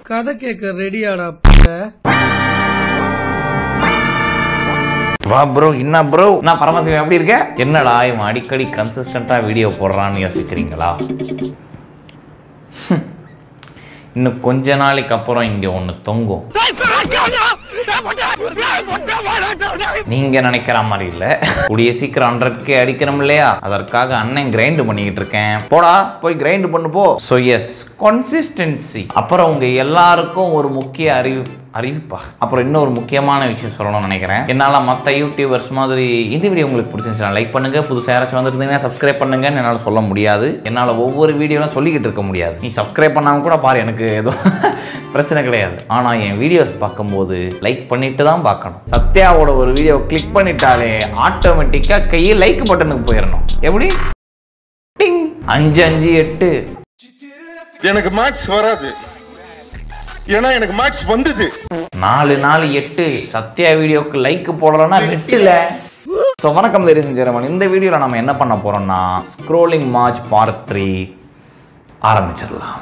கதை கேட்க ரெடியாடா வா ப்ரோ என்ன ப்ரோ நான் பரமசிவம் எப்படி இருக்க என்னடா இவன் அடிக்கடி கன்சிஸ்டண்டா வீடியோ போடுறான்னு யோசிக்கிறீங்களா ஹம். இன்னும் கொஞ்ச நாளைக்கு அப்புறம் இங்க ஒண்ணு தொங்கும் நீங்க நினைக்கிற மாதிரி இல்ல கூடிய சீக்கிரம் ஹண்ட்ரட் கே அடிக்கணும் இல்லையா அதற்காக அண்ணன் கிரைண்ட் பண்ணிக்கிட்டு இருக்கேன் போடா போய் கிரைண்ட் பண்ணு போ ஸோ எஸ் கன்சிஸ்டன்சி அப்புறம் உங்க எல்லாருக்கும் ஒரு முக்கிய அறிவு அறிவிப்பா அப்புறம் இன்னொரு முக்கியமான விஷயம் சொல்லணும்னு நினைக்கிறேன் என்னால் மற்ற யூடியூபர்ஸ் மாதிரி இந்த வீடியோ உங்களுக்கு பிடிச்சிருந்துச்சுன்னா லைக் பண்ணுங்க புதுசாக யாராச்சும் வந்துருந்தீங்கன்னா சப்ஸ்கிரைப் பண்ணுங்கன்னு என்னால் சொல்ல முடியாது என்னால் ஒவ்வொரு வீடியோலாம் சொல்லிக்கிட்டு இருக்க முடியாது நீ சப்ஸ்கிரைப் பண்ணாமல் கூட பாரு எனக்கு எதுவும் பிரச்சனை கிடையாது ஆனால் என் வீடியோஸ் பார்க்கும்போது லைக் பண்ணிட்டு தான் பார்க்கணும் சத்யாவோட ஒரு வீடியோ கிளிக் பண்ணிட்டாலே ஆட்டோமேட்டிக்காக கையை லைக் பட்டனுக்கு போயிடணும் எப்படி டிங் அஞ்சு அஞ்சு எட்டு எனக்கு மேக்ஸ் வராது ஏன்னா எனக்கு மேக்ஸ் வந்தது நாலு நாலு எட்டு சத்யா வீடியோக்கு லைக் போடலன்னா வெட்டில ஸோ வணக்கம் லேடிஸ் அண்ட் ஜெரமன் இந்த வீடியோவில் நம்ம என்ன பண்ண போறோம்னா ஸ்க்ரோலிங் மார்ச் பார்ட் த்ரீ ஆரம்பிச்சிடலாம்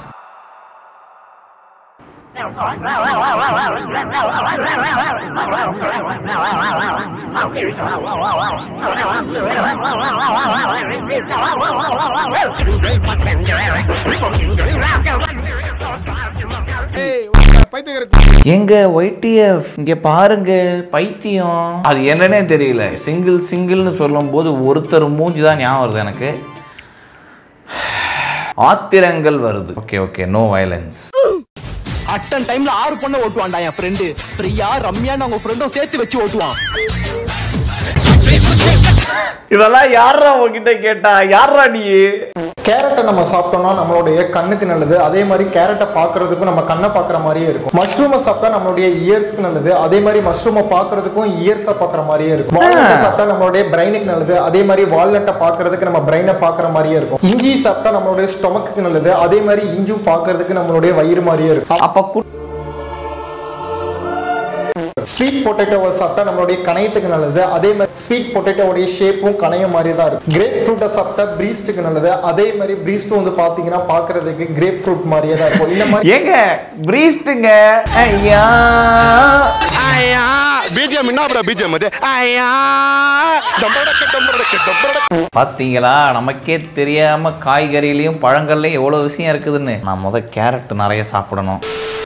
எங்க ஒய்டிஎஃப் இங்க பாருங்க பைத்தியம் அது என்னன்னே தெரியல சிங்கிள் சிங்கிள்னு சொல்லும்போது ஒருத்தர் மூஞ்சி தான் ஞாபகம் வருது எனக்கு ஆத்திரங்கள் வருது ஓகே ஓகே நோ வயலன்ஸ் அட்டன் டைம்ல ஆறு பொண்ணை ஓட்டுவான்டா என் ஃப்ரெண்டு பிரியா ரம்யான்னு அவங்க ஃப்ரெண்டும் சேர்த்து வச்சு ஓட்டுவான் இதெல்லாம் யாரா உங்ககிட்ட கேட்டா யாரா நீ கேரட்டை நம்ம சாப்பிட்டோம்னா நம்மளுடைய கண்ணுக்கு நல்லது அதே மாதிரி கேரட்டை பார்க்கறதுக்கும் நம்ம கண்ணை பார்க்குற மாதிரியே இருக்கும் மஷ்ரூமை சாப்பிட்டா நம்மளுடைய இயர்ஸ்க்கு நல்லது அதே மாதிரி மஷ்ரூமை பார்க்கறதுக்கும் இயர்ஸை பார்க்குற மாதிரியே இருக்கும் வால்நட்டை சாப்பிட்டா நம்மளுடைய பிரைனுக்கு நல்லது அதே மாதிரி வால்நட்டை பார்க்கறதுக்கு நம்ம பிரைனை பார்க்குற மாதிரியே இருக்கும் இஞ்சி சாப்பிட்டா நம்மளுடைய ஸ்டொமக்கு நல்லது அதே மாதிரி இஞ்சும் பார்க்கறதுக்கு நம்மளுடைய வயிறு மாதிரியே இருக்கும் அப்ப கு- ஸ்வீட் பொட்டேட்டோவை சாப்பிட்டா நம்மளுடைய கணையத்துக்கு நல்லது அதே மாதிரி ஸ்வீட் பொட்டேட்டோடைய ஷேப்பும் கணைய மாதிரி தான் இருக்கும் கிரேப் ஃப்ரூட்டை சாப்பிட்டா பிரீஸ்ட்டுக்கு நல்லது அதே மாதிரி பிரீஸ்ட்டும் வந்து பார்த்தீங்கன்னா பார்க்கறதுக்கு கிரேப் ஃப்ரூட் மாதிரியே தான் இருக்கும் இந்த மாதிரி ஏங்க பிரீஸ்டுங்க ஐயா ஐயா பிஜிஎம் என்ன அப்புறம் பிஜிஎம் அது ஐயா டம்பரடக்க டம்பரடக்க டம்பரடக்க பாத்தீங்களா நமக்கே தெரியாம காய்கறிலையும் பழங்கள்லயும் எவ்வளவு விஷயம் இருக்குதுன்னு நான் முத கேரட் நிறைய சாப்பிடணும்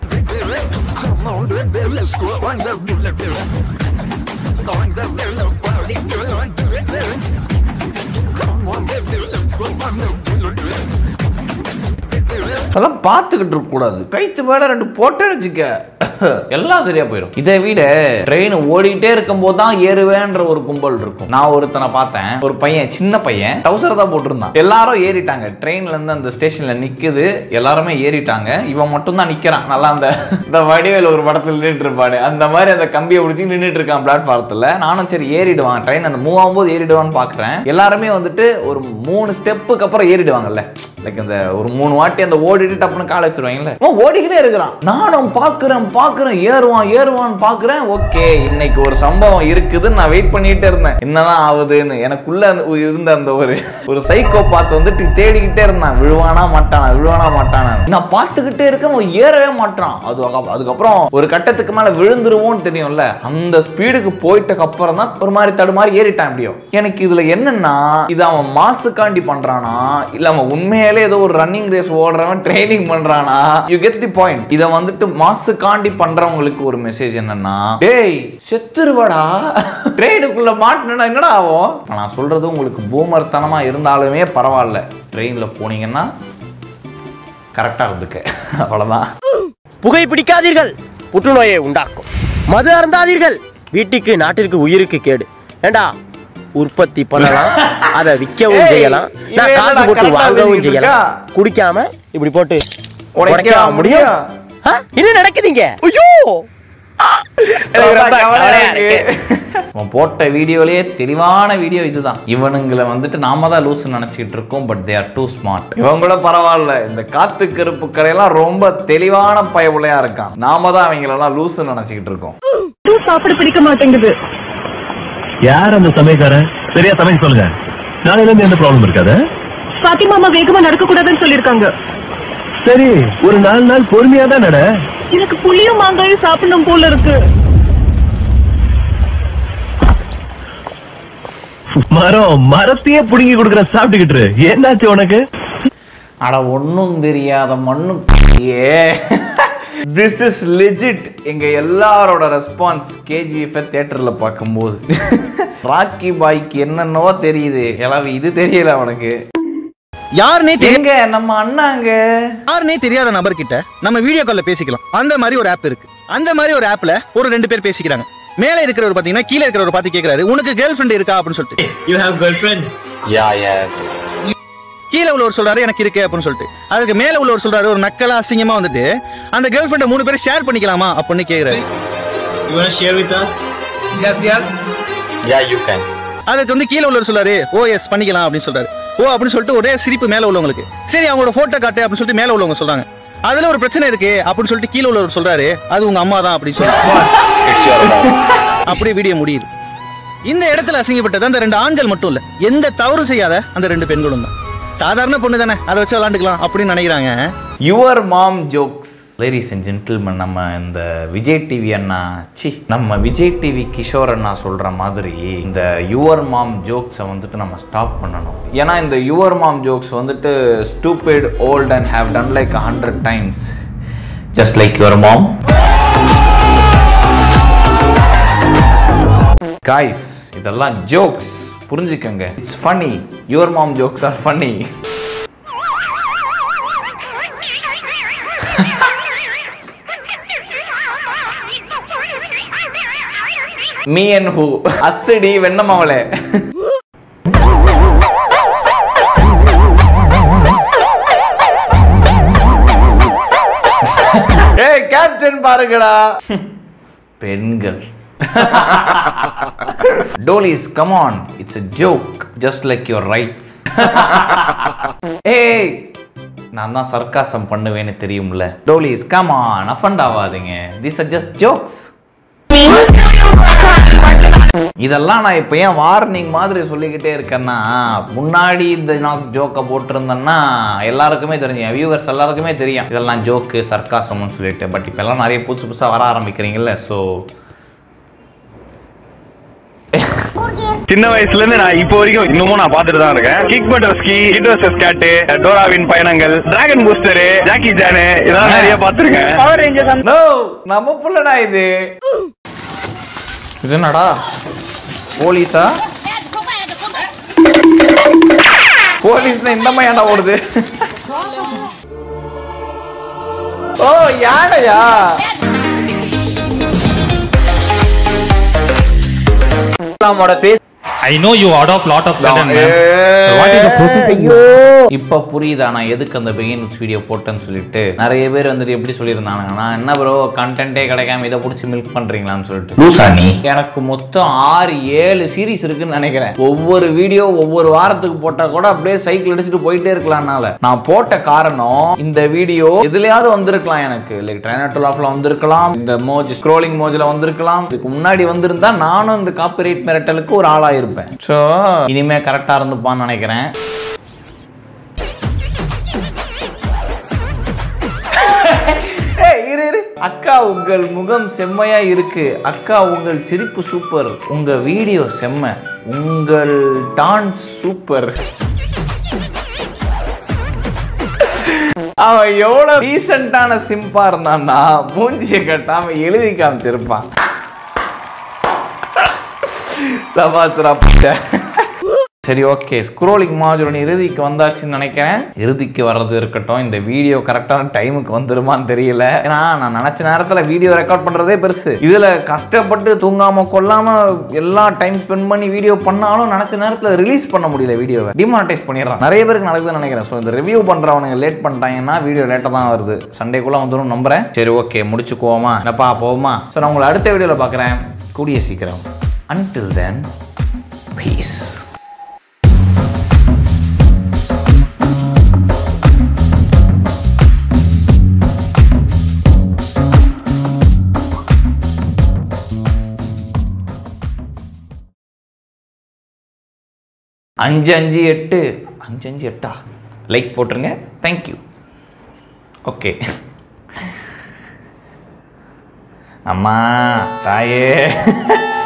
அதெல்லாம் பார்த்துக்கிட்டு இருக்க கூடாது கைத்து மேல ரெண்டு போட்டேன்னு வச்சுக்க எல்லாம் சரியா போயிடும் இதை விட ட்ரெயின் ஓடிக்கிட்டே இருக்கும்போது தான் ஏறுவேன்ற ஒரு கும்பல் இருக்கும் நான் ஒருத்தனை பார்த்தேன் ஒரு பையன் சின்ன பையன் டவுசர் தான் போட்டிருந்தான் எல்லாரும் ஏறிட்டாங்க ட்ரெயின்ல இருந்து அந்த ஸ்டேஷன்ல நிக்குது எல்லாருமே ஏறிட்டாங்க இவன் மட்டும் தான் நிக்கிறான் நல்லா அந்த இந்த வடிவேல் ஒரு படத்துல நின்றுட்டு இருப்பாரு அந்த மாதிரி அந்த கம்பியை பிடிச்சி நின்றுட்டு இருக்கான் பிளாட்ஃபாரத்துல நானும் சரி ஏறிடுவான் ட்ரெயின் அந்த மூவ் ஆகும்போது ஏறிடுவான்னு பாக்குறேன் எல்லாருமே வந்துட்டு ஒரு மூணு ஸ்டெப்புக்கு அப்புறம் ஏறிடுவாங்கல்ல லைக் அந்த ஒரு மூணு வாட்டி அந்த ஓடிட்டு டப்புன்னு கால வச்சிருவாங்கல்ல அவன் ஓடிக்கிட்டே இருக்கிறான் நானும் பாக்குறேன் பாக்குறேன் ஏறுவான் ஏறுவான்னு பாக்குறேன் ஓகே இன்னைக்கு ஒரு சம்பவம் இருக்குதுன்னு நான் வெயிட் பண்ணிட்டே இருந்தேன் என்னதான் ஆகுதுன்னு எனக்குள்ள அந்த- இருந்த அந்த ஒரு ஒரு சைக்கோ பார்த்து வந்துட்டு தேடிக்கிட்டே இருந்தான் விழுவானா மாட்டானா விழுவானா மாட்டானா நான் பார்த்துக்கிட்டே இருக்கேன் அவன் ஏறவே மாட்டான் அது அதுக்கு- அதுக்கப்புறம் ஒரு கட்டத்துக்கு மேல விழுந்துருவோம்னு தெரியும்ல அந்த ஸ்பீடுக்கு போயிட்டக்கு அப்புறம் தான் ஒரு மாதிரி தடுமாறி ஏறிட்டான் எப்படியோ எனக்கு இதுல என்னன்னா இது அவன் மாசுக்காண்டி பண்றானா இல்ல அவன் உண்மையிலே ஏதோ ஒரு ரன்னிங் ரேஸ் ஓடுறவன் ட்ரைனிங் பண்றானா யூ கெட் தி பாயிண்ட் இதை வந்துட்டு மாசுக்காண்டி பண்றவங்களுக்கு ஒரு மெசேஜ் என்னன்னா டேய் செத்துருவடா ட்ரெயினுக்குள்ள மாட்டினா என்னடா ஆகும் இப்ப நான் சொல்றது உங்களுக்கு பூமர்த்தனமா இருந்தாலுமே பரவாயில்ல ட்ரெயின்ல போனீங்கன்னா கரெக்டா இருந்துக்க அவ்வளவுதான் புகை பிடிக்காதீர்கள் புற்றுநோயை உண்டாக்கும் மது அருந்தாதீர்கள் வீட்டுக்கு நாட்டிற்கு உயிருக்கு கேடு ஏண்டா உற்பத்தி பண்ணலாம் அதை விற்கவும் ஏய், செய்யலாம் நான் இவன் காசு என்னடா போட்டு கரெக்டா வாங்கவும் எழுதிட்டு செய்யலாம் இருக்கா? குடிக்காம இப்படி போட்டு உடைக்க உடைக்க முடியும் ஆ? என்ன நடக்குதுங்க ஐயோ எனக்கு ரொம்ப கவலையா இருக்கு. அவன் போட்ட வீடியோலயே தெளிவான வீடியோ இதுதான் இவனுங்களை வந்துட்டு நாம தான் லூஸ் நினைச்சிட்டு இருக்கோம் but they are too smart இவன் கூட பரவாயில்ல இந்த காத்து கருப்பு கரையெல்லாம் ரொம்ப தெளிவான பயவுலையா இருக்கான் நாம தான் அவங்களெல்லாம் லூஸ் நினைச்சுக்கிட்டு இருக்கோம் சாப்பிட பிடிக்க மாட்டேங்குது யார் அந்த சமயக்காரன் சரியா சமைக்க சொல்லுங்க நாளையில இருந்து எந்த ப்ராப்ளம் இருக்காது பாத்திமா அம்மா வேகமா நடக்க கூடாதுன்னு சொல்லிருக்காங்க சரி ஒரு நாலு நாள் பொறுமையா தான் நட எனக்கு புளியும் மாங்காயும் சாப்பிடணும் போல இருக்கு மரம் மரத்தையே புடுங்கி கொடுக்குற சாப்பிட்டுக்கிட்டு இரு. என்னாச்சு உனக்கு அட ஒன்றும் தெரியாத மண்ணு ஏ திஸ் இஸ் லெஜிட் எங்க எல்லாரோட ரெஸ்பான்ஸ் கேஜிஎஃப் தியேட்டர்ல பார்க்கும்போது ராக்கி பாய்க்கு என்னென்னவோ தெரியுது எல்லாம் இது தெரியல அவனுக்கு யாருனே தெரிய எங்க நம்ம அண்ணாங்க யாருனே தெரியாத நபர்கிட்ட நம்ம வீடியோ கால்ல பேசிக்கலாம் அந்த மாதிரி ஒரு ஆப் இருக்கு அந்த மாதிரி ஒரு ஆப்ல ஒரு ரெண்டு பேர் பேசிக்கிறாங்க மேல இருக்கிறவர் பாத்தீங்கன்னா கீழ இருக்கிறவர் பார்த்து கேக்குறாரு உனக்கு கேர்ள் ஃபிரெண்ட் இருக்கா அப்படின்னு சொல்லிட்டு You have girlfriend? கீழ உள்ளவர் சொல்றாரு எனக்கு இருக்கு அப்படின்னு சொல்லிட்டு அதுக்கு மேல உள்ளவர் சொல்றாரு ஒரு நக்கலா அசிங்கமா வந்துட்டு அந்த கேர்ள் ஃபிரெண்ட மூணு பேரும் ஷேர் பண்ணிக்கலாமா அப்படின்னு கேக்குறாரு You wanna share with us? அதுக்கு வந்து கீழ உள்ளவர் சொல்றாரு ஓ எஸ் பண்ணிக்கலாம் அப்படின்னு சொல்றாரு ஓ அப்படின்னு சொல்லிட்டு ஒரே சிரிப்பு மேல உள்ளவங்களுக்கு சரி அவங்களோட போட்டோ காட்டு அப்படின்னு சொல்லிட்டு மேல உள்ளவங்க சொல்றாங்க அதுல ஒரு பிரச்சனை இருக்கு அப்படின்னு சொல்லிட்டு கீழ உள்ளவர் சொல்றாரு அது உங்க அம்மா தான் அப்படின்னு சொல்லி அப்படியே வீடியோ முடியுது இந்த இடத்துல அசிங்கப்பட்டது அந்த ரெண்டு ஆண்கள் மட்டும் இல்ல எந்த தவறு செய்யாத அந்த ரெண்டு பெண்களும் தான் சாதாரண பொண்ணு தானே அதை வச்சு விளாண்டுக்கலாம் அப்படின்னு நினைக்கிறாங்க your mom jokes ladies and gentleman நம்ம இந்த விஜய் டிவி அண்ணா சி நம்ம விஜய் டிவி கிஷோர் அண்ணா சொல்ற மாதிரி இந்த யுவர் மாம் ஜோக்ஸை வந்துட்டு நம்ம ஸ்டாப் பண்ணணும் ஏன்னா இந்த யுவர் மாம் ஜோக்ஸ் வந்துட்டு stupid old and have done like hundred times just like your mom guys இதெல்லாம் ஜோக்ஸ் புரிஞ்சுக்கங்க it's funny your mom jokes are funny me and who அஸ்ஸடி வெண்ணமாவளே ஏய் கேப்டன் பாருங்கடா பெண்கள் dollies come on it's a joke just like your rights ஏய் நான் தான் சர்க்காசம் பண்ணுவேன்னு தெரியும்ல டோலிஸ் கம் ஆன் அஃபண்ட் ஆகாதீங்க திஸ் ஆர் ஜஸ்ட் ஜோக்ஸ் இதெல்லாம் நான் இப்போ ஏன் வார்னிங் மாதிரி சொல்லிக்கிட்டே இருக்கேன்னா முன்னாடி இந்த நான் ஜோக்கை போட்டிருந்தேன்னா எல்லாருக்குமே தெரியும் என் வியூவர்ஸ் எல்லாருக்குமே தெரியும் இதெல்லாம் ஜோக்கு சர்க்காசம்னு சொல்லிட்டு பட் இப்போ எல்லாம் நிறைய புதுசு புதுசாக வர ஆரம்பிக்கிறீங்கல்ல ஸோ சின்ன வயசுல இருந்து நான் இப்போ வரைக்கும் இன்னமும் நான் பார்த்துட்டு தான் இருக்கேன் Kick Buttowski hit versus கேட்டு டோராவின் பயணங்கள் டிராகன் பூஸ்டர் ஜாக்கி ஜானு இதெல்லாம் நிறைய பார்த்திருக்கேன் நோ நம்ம புள்ளடா இது இது என்னடா போலீஸா போலீஸ்னா இந்த மாதிரியாண்டா ஓடுது ஓ யானையா I know you adopt lot of children, ma'am. So what is the procedure? இப்ப புரியுதா நான் எதுக்கு அந்த பிகின் வீடியோ போட்டேன்னு சொல்லிட்டு நிறைய பேர் வந்துட்டு எப்படி சொல்லியிருந்தானுங்க நான் என்ன ப்ரோ கண்டென்ட்டே கிடைக்காம இதை பிடிச்சி மில்க் பண்றீங்களான்னு சொல்லிட்டு லூசா நீ எனக்கு மொத்தம் ஆறு ஏழு சீரிஸ் இருக்குன்னு நினைக்கிறேன் ஒவ்வொரு வீடியோ ஒவ்வொரு வாரத்துக்கு போட்டா கூட அப்படியே சைக்கிள் அடிச்சுட்டு போயிட்டே இருக்கலாம்னால நான் போட்ட காரணம் இந்த வீடியோ எதுலயாவது வந்திருக்கலாம் எனக்கு லைக் ட்ரைனர் ஆஃப்ல வந்திருக்கலாம் இந்த மோஜ் ஸ்க்ரோலிங் மோஜ்ல வந்திருக்கலாம் இதுக்கு முன்னாடி வந்திருந்தா நானும் இந்த காப்பிரைட் மிரட்டலுக்கு ஒரு ஆளாயிருப்பேன் ஸோ இனிமே கரெக்டா இருந்துப்பான்னு நினைக்கிறேன் ஏய், இரு இரு அக்கா உங்கள் முகம் செம்மையா இருக்கு அக்கா உங்கள் சிரிப்பு சூப்பர் உங்க வீடியோ செம்ம உங்கள் டான்ஸ் சூப்பர் அவன் எவ்வளவு டீசென்டான சிம்பா இருந்தான்னா மூஞ்சியை கட்டாம எழுதி காமிச்சிருப்பான் சபாசுரா பிச்சை. சரி ஓகே ஸ்க்ரோலிங் மாஜுடன் இறுதிக்கு வந்தாச்சுன்னு நினைக்கிறேன் இறுதிக்கு வர்றது இருக்கட்டும் இந்த வீடியோ கரெக்டான டைமுக்கு வந்துருமான்னு தெரியல ஏன்னா நான் நினைச்ச நேரத்தில் வீடியோ ரெக்கார்ட் பண்றதே பெருசு இதுல கஷ்டப்பட்டு தூங்காம கொல்லாம எல்லா டைம் ஸ்பெண்ட் பண்ணி வீடியோ பண்ணாலும் நினைச்ச நேரத்தில் ரிலீஸ் பண்ண முடியல வீடியோவை டிமானிட்டைஸ் பண்ணிடுறான் நிறைய பேருக்கு நடக்குதுன்னு நினைக்கிறேன் ஸோ இந்த ரிவ்யூ பண்றவனுங்க லேட் பண்ணிட்டாங்கன்னா வீடியோ லேட்டாக தான் வருது சண்டேக்குள்ள வந்துடும் நம்புறேன் சரி ஓகே முடிச்சுக்குவோமா என்னப்பா போவோமா ஸோ நான் உங்களை அடுத்த வீடியோவில் பார்க்குறேன் கூடிய சீக்கிரம் அன்டில் தென் பீஸ் அஞ்சு அஞ்சு எட்டு அஞ்சு அஞ்சு எட்டா லைக் போட்டுருங்க தேங்க்யூ ஓகே அம்மா தாயே